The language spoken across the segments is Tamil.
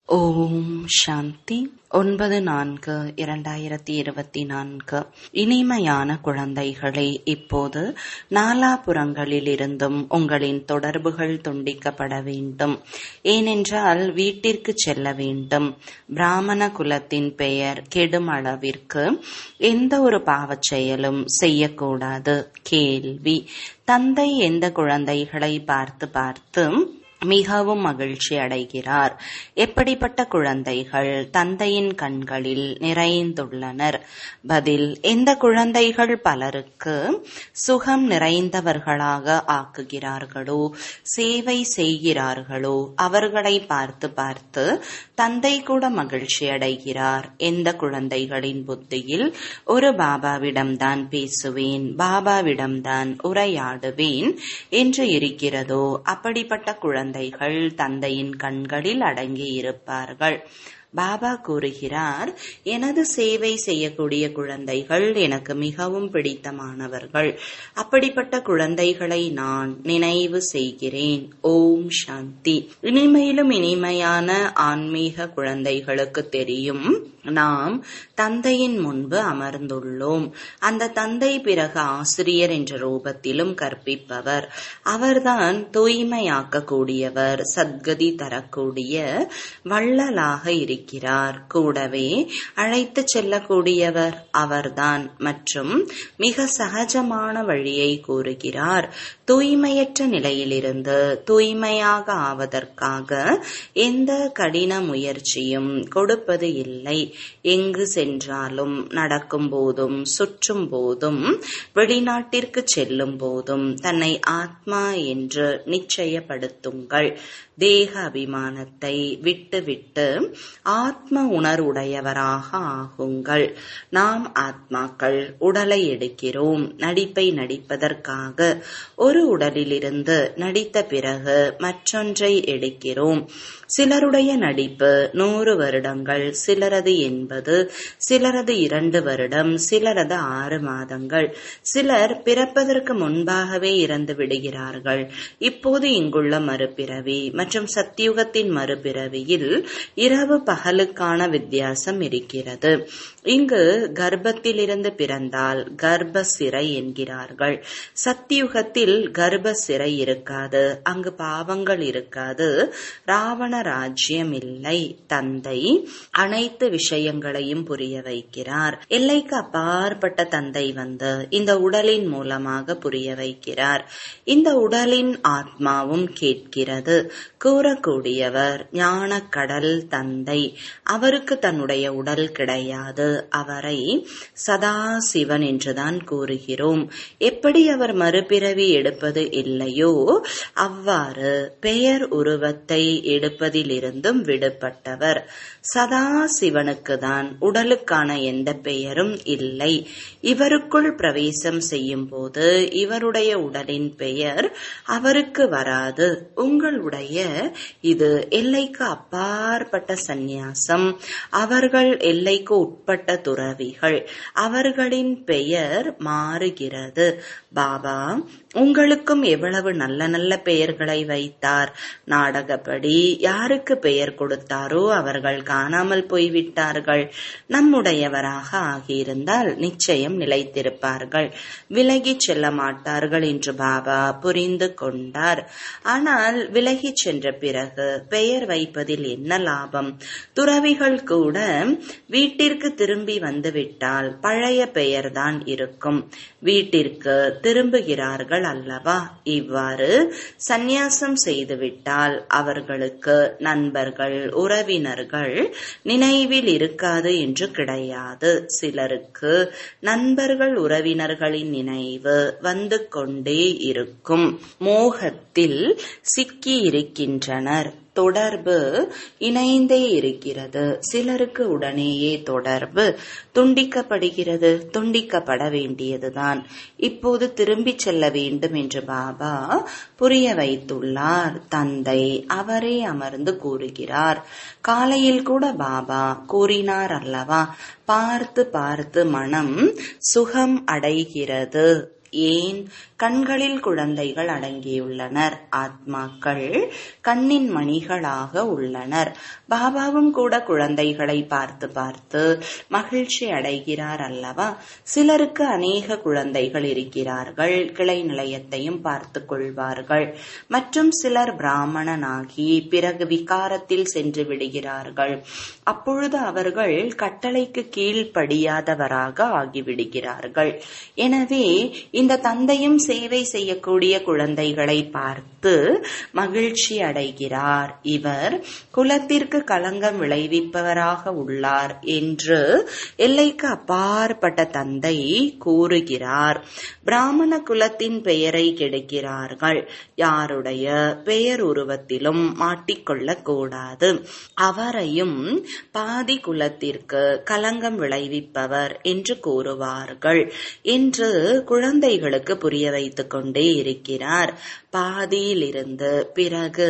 ஓம் சாந்தி ஒன்பது நான்கு இரண்டாயிரத்தி இருபத்தி நான்கு இனிமையான குழந்தைகளே இப்போது நாலாபுறங்களில் இருந்தும் உங்களின் தொடர்புகள் துண்டிக்கப்பட வேண்டும் ஏனென்றால் வீட்டிற்கு செல்ல வேண்டும் பிராமண குலத்தின் பெயர் கெடும் அளவிற்கு எந்த ஒரு பாவச் செயலும் செய்யக்கூடாது கேள்வி தந்தை எந்த குழந்தைகளை பார்த்து பார்த்து மிகவும் மகிழ்ச்சி அடைகிறார் எப்படிப்பட்ட குழந்தைகள் தந்தையின் கண்களில் நிறைந்துள்ளனர் பதில் எந்த குழந்தைகள் பலருக்கு சுகம் நிறைந்தவர்களாக ஆக்குகிறார்களோ சேவை செய்கிறார்களோ அவர்களை பார்த்து பார்த்து தந்தை கூட மகிழ்ச்சி அடைகிறார் எந்த குழந்தைகளின் புத்தியில் ஒரு பாபாவிடம்தான் பேசுவேன் பாபாவிடம்தான் உரையாடுவேன் என்று இருக்கிறதோ அப்படிப்பட்ட குழந்தை குழந்தைகள் தந்தையின் கண்களில் அடங்கி இருப்பார்கள் பாபா கூறுகிறார் எனது சேவை செய்யக்கூடிய குழந்தைகள் எனக்கு மிகவும் பிடித்தமானவர்கள் அப்படிப்பட்ட குழந்தைகளை நான் நினைவு செய்கிறேன் ஓம் சாந்தி இனிமையிலும் இனிமையான ஆன்மீக குழந்தைகளுக்கு தெரியும் நாம் தந்தையின் முன்பு அமர்ந்துள்ளோம் அந்த தந்தை பிறகு ஆசிரியர் என்ற ரூபத்திலும் கற்பிப்பவர் அவர்தான் தூய்மையாக்கக்கூடியவர் சத்கதி தரக்கூடிய வள்ளலாக இருக்கிறார் கூடவே அழைத்து செல்லக்கூடியவர் அவர்தான் மற்றும் மிக சகஜமான வழியை கூறுகிறார் தூய்மையற்ற நிலையிலிருந்து தூய்மையாக ஆவதற்காக எந்த கடின முயற்சியும் கொடுப்பது இல்லை எங்கு சென்றாலும் நடக்கும் போதும் சுற்றும் போதும் வெளிநாட்டிற்கு செல்லும் போதும் தன்னை ஆத்மா என்று நிச்சயப்படுத்துங்கள் தேக அபிமானத்தை விட்டுவிட்டு ஆத்ம உணர்வுடையவராக ஆகுங்கள் நாம் ஆத்மாக்கள் உடலை எடுக்கிறோம் நடிப்பை நடிப்பதற்காக ஒரு உடலிலிருந்து நடித்த பிறகு மற்றொன்றை எடுக்கிறோம் சிலருடைய நடிப்பு நூறு வருடங்கள் சிலரது எண்பது சிலரது இரண்டு வருடம் சிலரது ஆறு மாதங்கள் சிலர் பிறப்பதற்கு முன்பாகவே இறந்து விடுகிறார்கள் இப்போது இங்குள்ள மறுபிறவி மற்றும் சத்தியுகத்தின் மறுபிறவியில் இரவு பகலுக்கான வித்தியாசம் இருக்கிறது இங்கு கர்ப்பத்திலிருந்து பிறந்தால் கர்ப்ப சிறை என்கிறார்கள் சத்தியுகத்தில் கர்ப்ப சிறை இருக்காது அங்கு பாவங்கள் இருக்காது ராவண ராஜ்யம் இல்லை தந்தை அனைத்து விஷயங்களையும் புரிய வைக்கிறார் எல்லைக்கு அப்பாற்பட்ட தந்தை வந்து இந்த உடலின் மூலமாக புரிய வைக்கிறார் இந்த உடலின் ஆத்மாவும் கேட்கிறது கூறக்கூடியவர் ஞானக்கடல் தந்தை அவருக்கு தன்னுடைய உடல் கிடையாது அவரை சதா சிவன் என்றுதான் கூறுகிறோம் எப்படி அவர் மறுபிறவி எடுப்பது இல்லையோ அவ்வாறு பெயர் உருவத்தை எடுப்பதிலிருந்தும் விடுபட்டவர் சதா சிவனுக்கு தான் உடலுக்கான எந்த பெயரும் இல்லை இவருக்குள் பிரவேசம் செய்யும் போது இவருடைய உடலின் பெயர் அவருக்கு வராது உங்களுடைய இது எல்லைக்கு அப்பாற்பட்ட சந்நியாசம் அவர்கள் எல்லைக்கு உட்பட்ட துறவிகள் அவர்களின் பெயர் மாறுகிறது பாபா உங்களுக்கும் எவ்வளவு நல்ல நல்ல பெயர்களை வைத்தார் நாடகப்படி யாருக்கு பெயர் கொடுத்தாரோ அவர்கள் காணாமல் போய்விட்டார்கள் நம்முடையவராக ஆகியிருந்தால் நிச்சயம் நிலைத்திருப்பார்கள் விலகி செல்ல மாட்டார்கள் என்று பாபா புரிந்து கொண்டார் ஆனால் விலகி சென்ற பிறகு பெயர் வைப்பதில் என்ன லாபம் துறவிகள் கூட வீட்டிற்கு திரும்பி வந்துவிட்டால் பழைய பெயர்தான் இருக்கும் வீட்டிற்கு திரும்புகிறார்கள் அல்லவா இவ்வாறு சந்நியாசம் செய்துவிட்டால் அவர்களுக்கு நண்பர்கள் உறவினர்கள் நினைவில் இருக்காது என்று கிடையாது சிலருக்கு நண்பர்கள் உறவினர்களின் நினைவு வந்து கொண்டே இருக்கும் மோகத்தில் சிக்கி இருக்கின்றனர் தொடர்பு இணைந்தே இருக்கிறது சிலருக்கு உடனேயே தொடர்பு துண்டிக்கப்படுகிறது துண்டிக்கப்பட வேண்டியதுதான் இப்போது திரும்பி செல்ல வேண்டும் என்று பாபா புரிய வைத்துள்ளார் தந்தை அவரே அமர்ந்து கூறுகிறார் காலையில் கூட பாபா கூறினார் அல்லவா பார்த்து பார்த்து மனம் சுகம் அடைகிறது ஏன் கண்களில் குழந்தைகள் அடங்கியுள்ளனர் ஆத்மாக்கள் கண்ணின் மணிகளாக உள்ளனர் பாபாவும் கூட குழந்தைகளை பார்த்து பார்த்து மகிழ்ச்சி அடைகிறார் அல்லவா சிலருக்கு அநேக குழந்தைகள் இருக்கிறார்கள் கிளை நிலையத்தையும் பார்த்து கொள்வார்கள் மற்றும் சிலர் பிராமணனாகி பிறகு விகாரத்தில் சென்று விடுகிறார்கள் அப்பொழுது அவர்கள் கட்டளைக்கு கீழ்ப்படியாதவராக ஆகிவிடுகிறார்கள் எனவே இந்த தந்தையும் சேவை செய்யக்கூடிய குழந்தைகளை பார்த்து மகிழ்ச்சி அடைகிறார் இவர் குலத்திற்கு களங்கம் விளைவிப்பவராக உள்ளார் என்று எல்லைக்கு அப்பாற்பட்ட தந்தை கூறுகிறார் பிராமண குலத்தின் பெயரை கெடுக்கிறார்கள் யாருடைய பெயர் உருவத்திலும் மாட்டிக்கொள்ளக் கூடாது அவரையும் பாதி குலத்திற்கு களங்கம் விளைவிப்பவர் என்று கூறுவார்கள் என்று குழந்தைகளுக்கு புரிய வைத்துக் கொண்டே இருக்கிறார் பாதியிலிருந்து பிறகு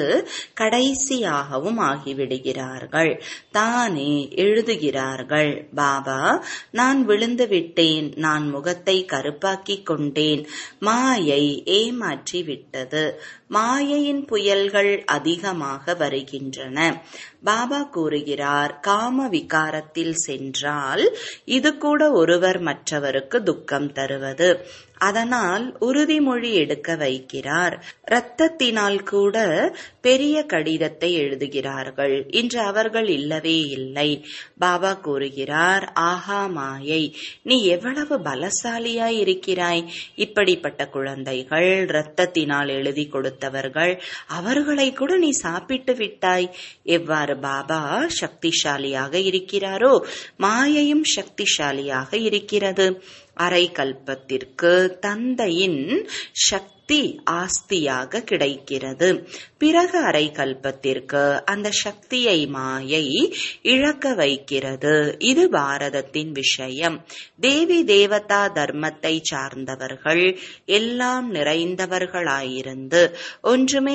கடைசியாகவும் ஆகிவிடுகிறார்கள் தானே எழுதுகிறார்கள் பாபா நான் விழுந்து விட்டேன் நான் முகத்தை கருப்பாக்கிக் கொண்டேன் மாயை ஏமாற்றி விட்டது மாயையின் புயல்கள் அதிகமாக வருகின்றன பாபா கூறுகிறார் காம விகாரத்தில் சென்றால் இது கூட ஒருவர் மற்றவருக்கு துக்கம் தருவது அதனால் உறுதிமொழி எடுக்க வைக்கிறார் இரத்தத்தினால் கூட பெரிய கடிதத்தை எழுதுகிறார்கள் இன்று அவர்கள் இல்லவே இல்லை பாபா கூறுகிறார் ஆஹா மாயை நீ எவ்வளவு பலசாலியாய் இருக்கிறாய் இப்படிப்பட்ட குழந்தைகள் இரத்தத்தினால் எழுதி கொடுத்தவர்கள் அவர்களை கூட நீ சாப்பிட்டு விட்டாய் எவ்வாறு பாபா சக்திசாலியாக இருக்கிறாரோ மாயையும் சக்திசாலியாக இருக்கிறது அரை கல்பத்திற்கு தந்தையின் சக்தி ஆஸ்தியாக கிடைக்கிறது பிறகு அரை கல்பத்திற்கு அந்த சக்தியை மாயை இழக்க வைக்கிறது இது பாரதத்தின் விஷயம் தேவி தேவதா தர்மத்தை சார்ந்தவர்கள் எல்லாம் நிறைந்தவர்களாயிருந்து ஒன்றுமே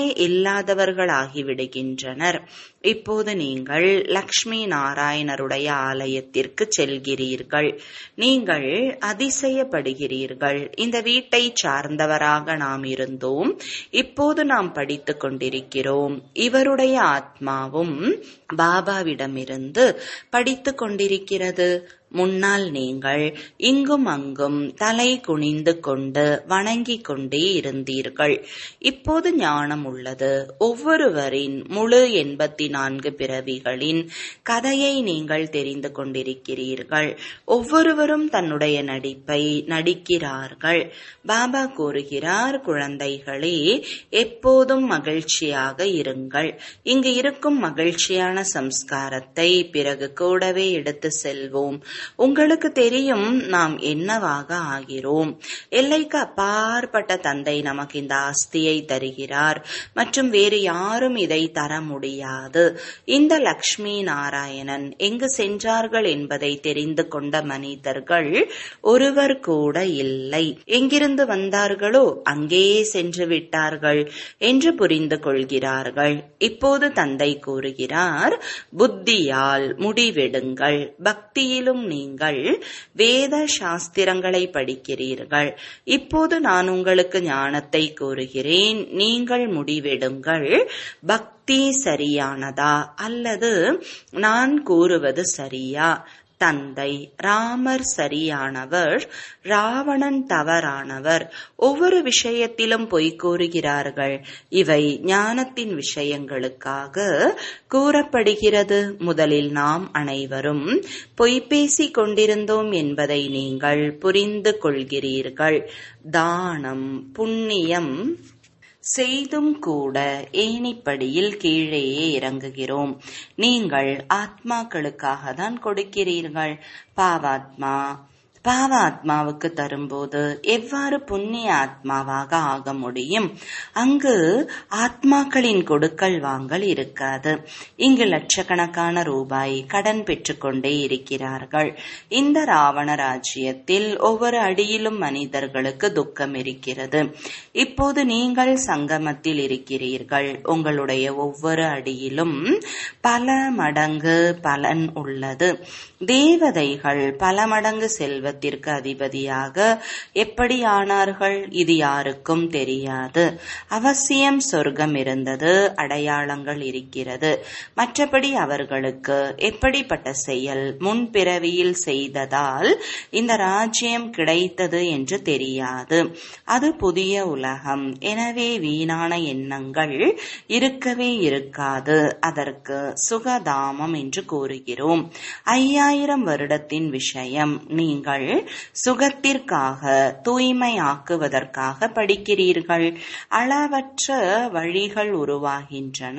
இல்லாதவர்களாகிவிடுகின்றனர் இப்போது நீங்கள் லக்ஷ்மி நாராயணருடைய ஆலயத்திற்கு செல்கிறீர்கள் நீங்கள் அதிசயப்படுகிறீர்கள் இந்த வீட்டை சார்ந்தவராக நாம் இருந்தோம் இப்போது நாம் படித்துக் கொண்டிருக்கிறோம் இவருடைய ஆத்மாவும் பாபாவிடமிருந்து படித்துக் கொண்டிருக்கிறது முன்னால் நீங்கள் இங்கும் அங்கும் தலை குனிந்து கொண்டு வணங்கிக் கொண்டே இருந்தீர்கள் இப்போது ஞானம் உள்ளது ஒவ்வொருவரின் முழு எண்பத்தி நான்கு பிறவிகளின் கதையை நீங்கள் தெரிந்து கொண்டிருக்கிறீர்கள் ஒவ்வொருவரும் தன்னுடைய நடிப்பை நடிக்கிறார்கள் பாபா கூறுகிறார் குழந்தைகளே எப்போதும் மகிழ்ச்சியாக இருங்கள் இங்கு இருக்கும் மகிழ்ச்சியான சம்ஸ்காரத்தை பிறகு கூடவே எடுத்து செல்வோம் உங்களுக்கு தெரியும் நாம் என்னவாக ஆகிறோம் எல்லைக்கு அப்பாற்பட்ட தந்தை நமக்கு இந்த ஆஸ்தியை தருகிறார் மற்றும் வேறு யாரும் இதை தர முடியாது இந்த லக்ஷ்மி நாராயணன் எங்கு சென்றார்கள் என்பதை தெரிந்து கொண்ட மனிதர்கள் ஒருவர் கூட இல்லை எங்கிருந்து வந்தார்களோ அங்கேயே சென்று விட்டார்கள் என்று புரிந்து கொள்கிறார்கள் இப்போது தந்தை கூறுகிறார் புத்தியால் முடிவெடுங்கள் பக்தியிலும் நீங்கள் வேத சாஸ்திரங்களை படிக்கிறீர்கள் இப்போது நான் உங்களுக்கு ஞானத்தை கூறுகிறேன் நீங்கள் முடிவெடுங்கள் பக்தி சரியானதா அல்லது நான் கூறுவது சரியா தந்தை ராமர் சரியானவர் ராவணன் தவறானவர் ஒவ்வொரு விஷயத்திலும் பொய் கூறுகிறார்கள் இவை ஞானத்தின் விஷயங்களுக்காக கூறப்படுகிறது முதலில் நாம் அனைவரும் பொய் பேசிக் கொண்டிருந்தோம் என்பதை நீங்கள் புரிந்து கொள்கிறீர்கள் தானம் புண்ணியம் செய்தும் கூட ஏணிப்படியில் கீழேயே இறங்குகிறோம் நீங்கள் ஆத்மாக்களுக்காக தான் கொடுக்கிறீர்கள் பாவாத்மா பாவ ஆத்மாவுக்கு தரும்போது எவ்வாறு புண்ணிய ஆத்மாவாக ஆக முடியும் அங்கு ஆத்மாக்களின் கொடுக்கல் வாங்கல் இருக்காது இங்கு லட்சக்கணக்கான ரூபாய் கடன் பெற்றுக்கொண்டே இருக்கிறார்கள் இந்த ராவண ராஜ்யத்தில் ஒவ்வொரு அடியிலும் மனிதர்களுக்கு துக்கம் இருக்கிறது இப்போது நீங்கள் சங்கமத்தில் இருக்கிறீர்கள் உங்களுடைய ஒவ்வொரு அடியிலும் பல மடங்கு பலன் உள்ளது தேவதைகள் பல மடங்கு செல்வ சொர்க்கத்திற்கு அதிபதியாக எப்படி ஆனார்கள் இது யாருக்கும் தெரியாது அவசியம் சொர்க்கம் இருந்தது அடையாளங்கள் இருக்கிறது மற்றபடி அவர்களுக்கு எப்படிப்பட்ட செயல் முன்பிறவியில் செய்ததால் இந்த ராஜ்யம் கிடைத்தது என்று தெரியாது அது புதிய உலகம் எனவே வீணான எண்ணங்கள் இருக்கவே இருக்காது அதற்கு சுகதாமம் என்று கூறுகிறோம் ஐயாயிரம் வருடத்தின் விஷயம் நீங்கள் சுகத்திற்காக தூய்மையாக்குவதற்காக படிக்கிறீர்கள் அளவற்ற வழிகள் உருவாகின்றன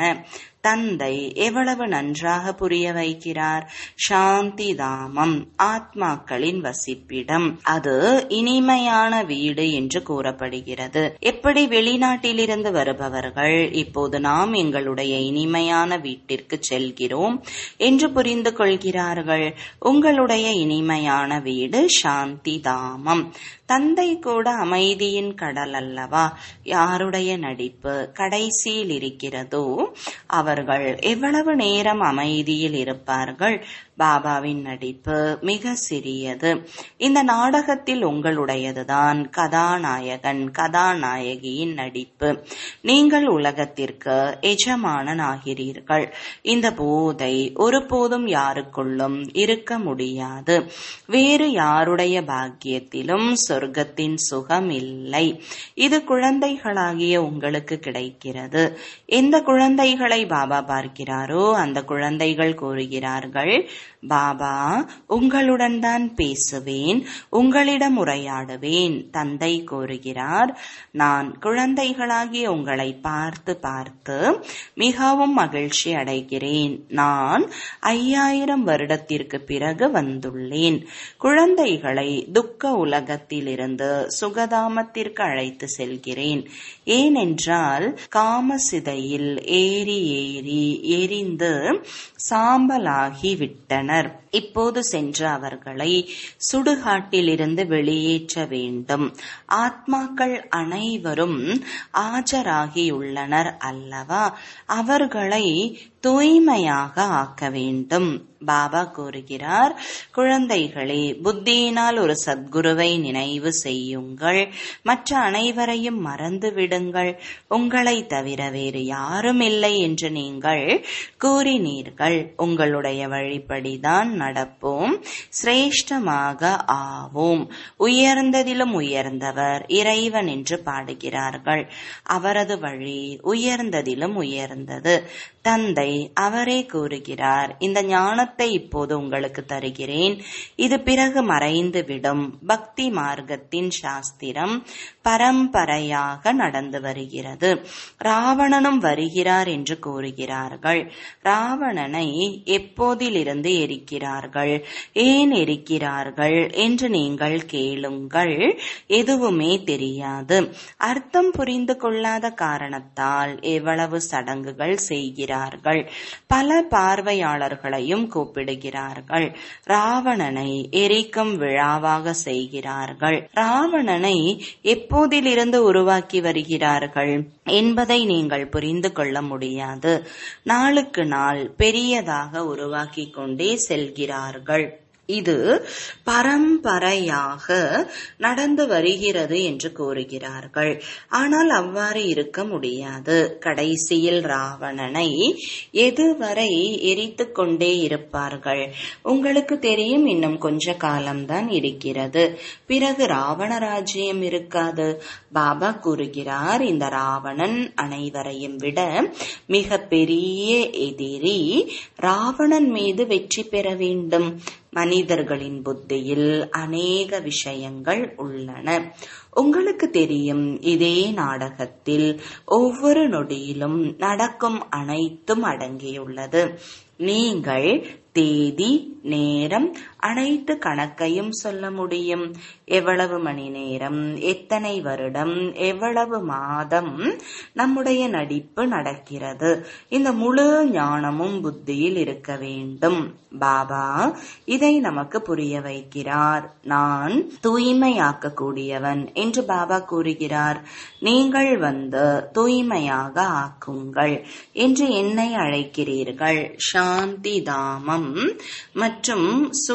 தந்தை எவ்வளவு நன்றாக புரிய வைக்கிறார் சாந்தி தாமம் ஆத்மாக்களின் வசிப்பிடம் அது இனிமையான வீடு என்று கூறப்படுகிறது எப்படி வெளிநாட்டிலிருந்து வருபவர்கள் இப்போது நாம் எங்களுடைய இனிமையான வீட்டிற்கு செல்கிறோம் என்று புரிந்து கொள்கிறார்கள் உங்களுடைய இனிமையான வீடு சாந்தி தாமம் தந்தை கூட அமைதியின் கடல் அல்லவா யாருடைய நடிப்பு கடைசியில் இருக்கிறதோ அவர்கள் எவ்வளவு நேரம் அமைதியில் இருப்பார்கள் பாபாவின் நடிப்பு மிக சிறியது இந்த நாடகத்தில் உங்களுடையதுதான் கதாநாயகன் கதாநாயகியின் நடிப்பு நீங்கள் உலகத்திற்கு எஜமானன் ஆகிறீர்கள் இந்த போதை ஒருபோதும் யாருக்குள்ளும் இருக்க முடியாது வேறு யாருடைய பாக்கியத்திலும் சொர்க்கத்தின் சுகம் இல்லை இது குழந்தைகளாகிய உங்களுக்கு கிடைக்கிறது எந்த குழந்தைகளை பாபா பார்க்கிறாரோ அந்த குழந்தைகள் கூறுகிறார்கள் பாபா உங்களுடன் தான் பேசுவேன் உங்களிடம் உரையாடுவேன் தந்தை கூறுகிறார் நான் குழந்தைகளாகிய உங்களை பார்த்து பார்த்து மிகவும் மகிழ்ச்சி அடைகிறேன் நான் ஐயாயிரம் வருடத்திற்கு பிறகு வந்துள்ளேன் குழந்தைகளை துக்க உலகத்திலிருந்து சுகதாமத்திற்கு அழைத்து செல்கிறேன் ஏனென்றால் காமசிதையில் ஏறி ஏறி எரிந்து சாம்பலாகி விட்டனர் இப்போது சென்று அவர்களை சுடுகாட்டிலிருந்து வெளியேற்ற வேண்டும் ஆத்மாக்கள் அனைவரும் ஆஜராகியுள்ளனர் அல்லவா அவர்களை தூய்மையாக ஆக்க வேண்டும் பாபா கூறுகிறார் குழந்தைகளே புத்தியினால் ஒரு சத்குருவை நினைவு செய்யுங்கள் மற்ற அனைவரையும் மறந்து விடுங்கள் உங்களை தவிர வேறு யாரும் இல்லை என்று நீங்கள் கூறினீர்கள் உங்களுடைய வழிப்படிதான் நடப்போம் சிரேஷ்டமாக ஆவோம் உயர்ந்ததிலும் உயர்ந்தவர் இறைவன் என்று பாடுகிறார்கள் அவரது வழி உயர்ந்ததிலும் உயர்ந்தது தந்தை அவரே கூறுகிறார் இந்த ஞானத்தை இப்போது உங்களுக்கு தருகிறேன் இது பிறகு மறைந்துவிடும் பக்தி மார்க்கத்தின் சாஸ்திரம் பரம்பரையாக நடந்து வருகிறது ராவணனும் வருகிறார் என்று கூறுகிறார்கள் ராவணனை எப்போதிலிருந்து எரிக்கிறார்கள் ஏன் எரிக்கிறார்கள் என்று நீங்கள் கேளுங்கள் எதுவுமே தெரியாது அர்த்தம் புரிந்து கொள்ளாத காரணத்தால் எவ்வளவு சடங்குகள் செய்கிறார்கள் பல பார்வையாளர்களையும் கூப்பிடுகிறார்கள் ராவணனை எரிக்கும் விழாவாக செய்கிறார்கள் ராவணனை எப்போதிலிருந்து உருவாக்கி வருகிறார்கள் என்பதை நீங்கள் புரிந்து கொள்ள முடியாது நாளுக்கு நாள் பெரியதாக உருவாக்கி கொண்டே செல்கிறார்கள் இது பரம்பரையாக நடந்து வருகிறது என்று கூறுகிறார்கள் ஆனால் அவ்வாறு இருக்க முடியாது கடைசியில் ராவணனை எதுவரை எரித்து கொண்டே இருப்பார்கள் உங்களுக்கு தெரியும் இன்னும் கொஞ்ச காலம்தான் இருக்கிறது பிறகு ராவண ராஜ்யம் இருக்காது பாபா கூறுகிறார் இந்த ராவணன் அனைவரையும் விட மிக பெரிய எதிரி ராவணன் மீது வெற்றி பெற வேண்டும் மனிதர்களின் புத்தியில் அநேக விஷயங்கள் உள்ளன உங்களுக்கு தெரியும் இதே நாடகத்தில் ஒவ்வொரு நொடியிலும் நடக்கும் அனைத்தும் அடங்கியுள்ளது நீங்கள் தேதி நேரம் அனைத்து கணக்கையும் சொல்ல முடியும் எவ்வளவு மணி நேரம் எத்தனை வருடம் எவ்வளவு மாதம் நம்முடைய நடிப்பு நடக்கிறது இந்த முழு ஞானமும் புத்தியில் இருக்க வேண்டும் பாபா இதை நமக்கு புரிய வைக்கிறார் நான் தூய்மையாக்கக்கூடியவன் என்று பாபா கூறுகிறார் நீங்கள் வந்து தூய்மையாக ஆக்குங்கள் என்று என்னை அழைக்கிறீர்கள் சாந்தி தாமம் உலகம் மற்றும்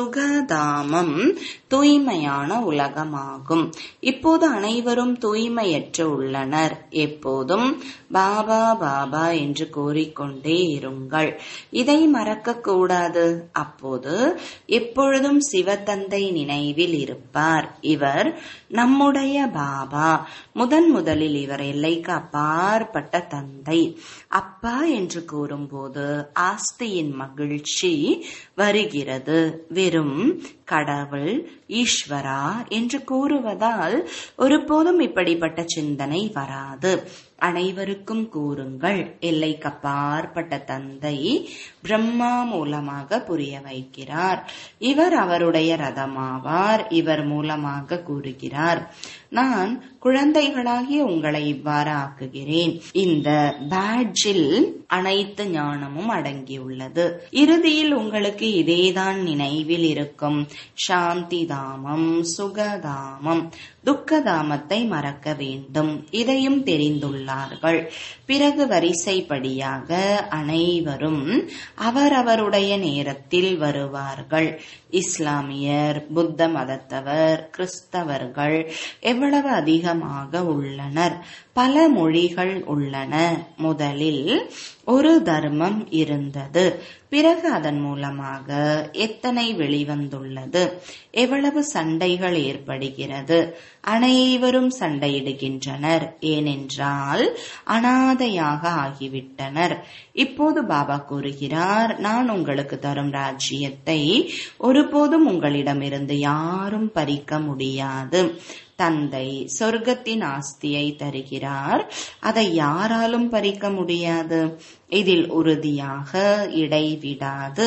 சுகதாமம் தூய்மையான உலகமாகும் இப்போது அனைவரும் தூய்மையற்று உள்ளனர் எப்போதும் பாபா பாபா என்று கூறிக்கொண்டே இருங்கள் இதை மறக்க கூடாது அப்போது எப்பொழுதும் சிவத்தந்தை நினைவில் இருப்பார் இவர் நம்முடைய பாபா முதன் முதலில் இவர் எல்லைக்கு அப்பாற்பட்ட தந்தை அப்பா என்று கூறும்போது ஆஸ்தியின் மகிழ்ச்சி வருகிறது வெறும் கடவுள் ஈஸ்வரா என்று கூறுவதால் ஒருபோதும் இப்படிப்பட்ட சிந்தனை வராது அனைவருக்கும் கூறுங்கள் எல்லைக்கப்பாற்பட்ட தந்தை பிரம்மா மூலமாக புரிய வைக்கிறார் இவர் அவருடைய ரதமாவார் இவர் மூலமாக கூறுகிறார் நான் குழந்தைகளாகிய உங்களை இவ்வாறு ஆக்குகிறேன் இந்த பேட்ஜில் அனைத்து ஞானமும் அடங்கியுள்ளது இறுதியில் உங்களுக்கு இதேதான் நினைவில் இருக்கும் சாந்தி தாமம் சுகதாமம் துக்கதாமத்தை மறக்க வேண்டும் இதையும் தெரிந்துள்ளார்கள் பிறகு வரிசைப்படியாக அனைவரும் அவரவருடைய நேரத்தில் வருவார்கள் இஸ்லாமியர் புத்த மதத்தவர் கிறிஸ்தவர்கள் எவ்வளவு அதிகமாக உள்ளனர் பல மொழிகள் உள்ளன முதலில் ஒரு தர்மம் இருந்தது பிறகு அதன் மூலமாக எத்தனை வெளிவந்துள்ளது எவ்வளவு சண்டைகள் ஏற்படுகிறது அனைவரும் சண்டையிடுகின்றனர் ஏனென்றால் அனாதையாக ஆகிவிட்டனர் இப்போது பாபா கூறுகிறார் நான் உங்களுக்கு தரும் ராஜ்யத்தை ஒருபோதும் உங்களிடமிருந்து யாரும் பறிக்க முடியாது தந்தை சொர்க்கத்தின் ஆஸ்தியை தருகிறார் அதை யாராலும் பறிக்க முடியாது இதில் உறுதியாக இடைவிடாது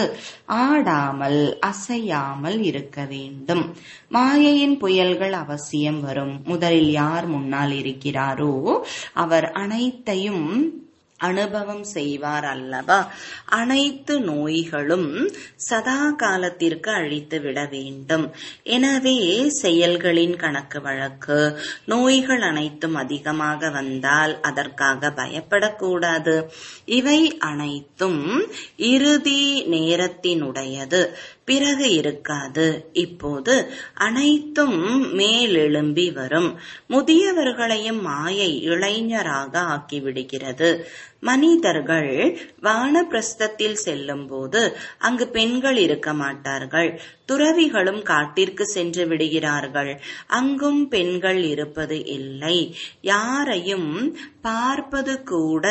ஆடாமல் அசையாமல் இருக்க வேண்டும் மாயையின் புயல்கள் அவசியம் வரும் முதலில் யார் முன்னால் இருக்கிறாரோ அவர் அனைத்தையும் அனுபவம் செய்வார் அல்லவா அனைத்து நோய்களும் சதா காலத்திற்கு அழித்து விட வேண்டும் எனவே செயல்களின் கணக்கு வழக்கு நோய்கள் அனைத்தும் அதிகமாக வந்தால் அதற்காக பயப்படக்கூடாது இவை அனைத்தும் இறுதி நேரத்தினுடையது பிறகு இருக்காது இப்போது அனைத்தும் மேலெழும்பி வரும் முதியவர்களையும் மாயை இளைஞராக ஆக்கிவிடுகிறது மனிதர்கள் வானப்பிரஸ்தத்தில் செல்லும் போது அங்கு பெண்கள் இருக்க மாட்டார்கள் துறவிகளும் காட்டிற்கு சென்று விடுகிறார்கள் அங்கும் பெண்கள் இருப்பது இல்லை யாரையும் பார்ப்பது கூட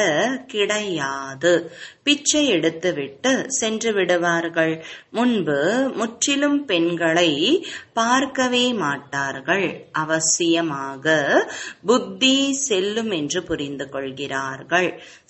கிடையாது பிச்சை எடுத்துவிட்டு சென்று விடுவார்கள் முன்பு முற்றிலும் பெண்களை பார்க்கவே மாட்டார்கள் அவசியமாக புத்தி செல்லும் என்று புரிந்து கொள்கிறார்கள்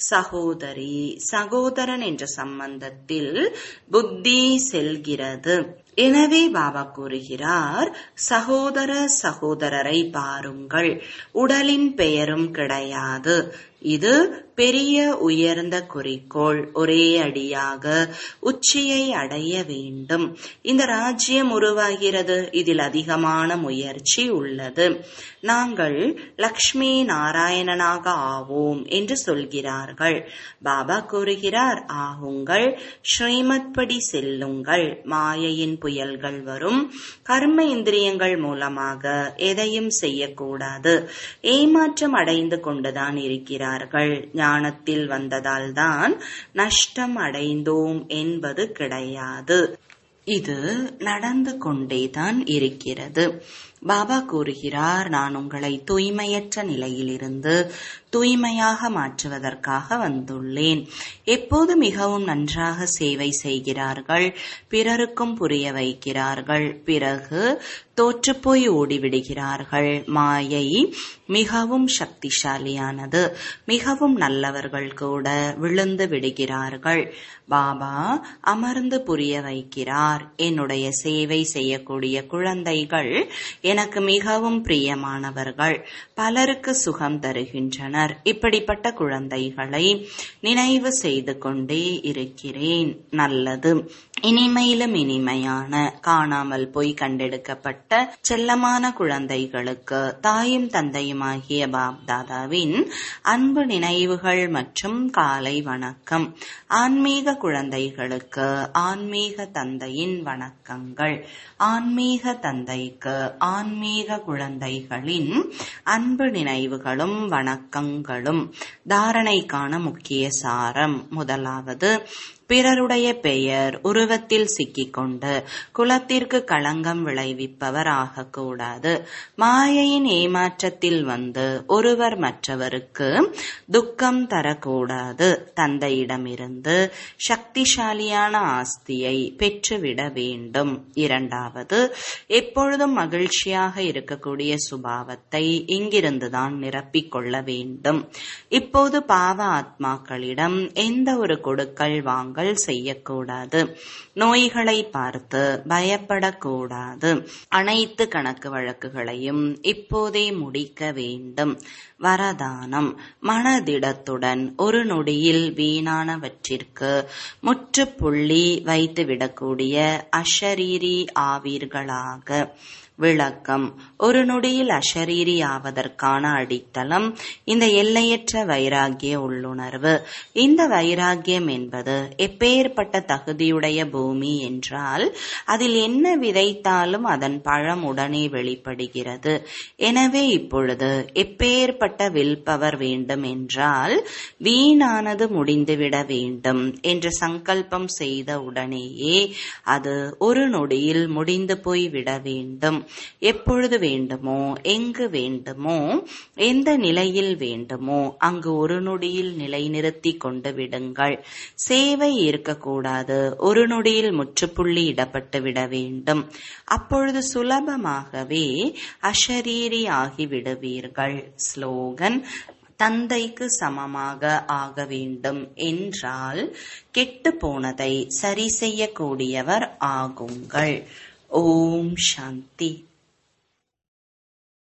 சகோதரி சகோதரன் என்ற சம்பந்தத்தில் புத்தி செல்கிறது எனவே பாபா கூறுகிறார் சகோதர சகோதரரை பாருங்கள் உடலின் பெயரும் கிடையாது இது பெரிய உயர்ந்த குறிக்கோள் ஒரே அடியாக உச்சியை அடைய வேண்டும் இந்த ராஜ்யம் உருவாகிறது இதில் அதிகமான முயற்சி உள்ளது நாங்கள் லக்ஷ்மி நாராயணனாக ஆவோம் என்று சொல்கிறார்கள் பாபா கூறுகிறார் ஆகுங்கள் ஸ்ரீமத் படி செல்லுங்கள் மாயையின் புயல்கள் வரும் கர்ம இந்திரியங்கள் மூலமாக எதையும் செய்யக்கூடாது ஏமாற்றம் அடைந்து கொண்டுதான் இருக்கிறார்கள் ஞானத்தில் வந்ததால் தான் நஷ்டம் அடைந்தோம் என்பது கிடையாது இது நடந்து கொண்டேதான் இருக்கிறது பாபா கூறுகிறார் நான் உங்களை தூய்மையற்ற நிலையிலிருந்து தூய்மையாக மாற்றுவதற்காக வந்துள்ளேன் எப்போது மிகவும் நன்றாக சேவை செய்கிறார்கள் பிறருக்கும் புரிய வைக்கிறார்கள் பிறகு தோற்றுப்போய் ஓடிவிடுகிறார்கள் மாயை மிகவும் சக்திசாலியானது மிகவும் நல்லவர்கள் கூட விழுந்து விடுகிறார்கள் பாபா அமர்ந்து புரிய வைக்கிறார் என்னுடைய சேவை செய்யக்கூடிய குழந்தைகள் எனக்கு மிகவும் பிரியமானவர்கள் பலருக்கு சுகம் தருகின்றனர் இப்படிப்பட்ட குழந்தைகளை நினைவு செய்து கொண்டே இருக்கிறேன் நல்லது இனிமையிலும் இனிமையான காணாமல் போய் கண்டெடுக்கப்பட்ட செல்லமான குழந்தைகளுக்கு தாயும் தந்தையுமாகிய பாப் தாதாவின் அன்பு நினைவுகள் மற்றும் காலை வணக்கம் ஆன்மீக குழந்தைகளுக்கு ஆன்மீக தந்தையின் வணக்கங்கள் ஆன்மீக தந்தைக்கு ஆன்மீக குழந்தைகளின் அன்பு நினைவுகளும் வணக்கங்களும் தாரணைக்கான முக்கிய சாரம் முதலாவது பிறருடைய பெயர் உருவத்தில் சிக்கிக்கொண்டு குலத்திற்கு களங்கம் விளைவிப்பவர் ஆகக்கூடாது மாயையின் ஏமாற்றத்தில் வந்து ஒருவர் மற்றவருக்கு துக்கம் தரக்கூடாது தந்தையிடமிருந்து சக்திசாலியான ஆஸ்தியை பெற்றுவிட வேண்டும் இரண்டாவது எப்பொழுதும் மகிழ்ச்சியாக இருக்கக்கூடிய சுபாவத்தை இங்கிருந்துதான் நிரப்பிக் கொள்ள வேண்டும் இப்போது பாவ ஆத்மாக்களிடம் எந்த ஒரு கொடுக்கல் வாங்கல் செய்யக்கூடாது நோய்களை பார்த்து பயப்படக்கூடாது அனைத்து கணக்கு வழக்குகளையும் இப்போதே முடிக்க வேண்டும் வரதானம் மனதிடத்துடன் ஒரு நொடியில் வீணானவற்றிற்கு முற்றுப்புள்ளி வைத்துவிடக்கூடிய அஷரீரி ஆவீர்களாக விளக்கம் ஒரு நொடியில் அஷரீரி ஆவதற்கான அடித்தளம் இந்த எல்லையற்ற வைராகிய உள்ளுணர்வு இந்த வைராகியம் என்பது எப்பேற்பட்ட தகுதியுடைய பூமி என்றால் அதில் என்ன விதைத்தாலும் அதன் பழம் உடனே வெளிப்படுகிறது எனவே இப்பொழுது எப்பேற்பட்ட வில் பவர் வேண்டும் என்றால் வீணானது முடிந்துவிட வேண்டும் என்று சங்கல்பம் செய்த உடனேயே அது ஒரு நொடியில் முடிந்து போய் விட வேண்டும் எப்பொழுது வேண்டுமோ எங்கு வேண்டுமோ எந்த நிலையில் வேண்டுமோ அங்கு ஒரு நொடியில் நிலைநிறுத்தி கொண்டு விடுங்கள் சேவை இருக்கக்கூடாது ஒரு நொடியில் முற்றுப்புள்ளி இடப்பட்டு விட வேண்டும் அப்பொழுது சுலபமாகவே அஷரீரி ஆகிவிடுவீர்கள் ஸ்லோகன் தந்தைக்கு சமமாக ஆக வேண்டும் என்றால் கெட்டு போனதை சரி செய்யக்கூடியவர் ஆகுங்கள் ஓம் சாந்தி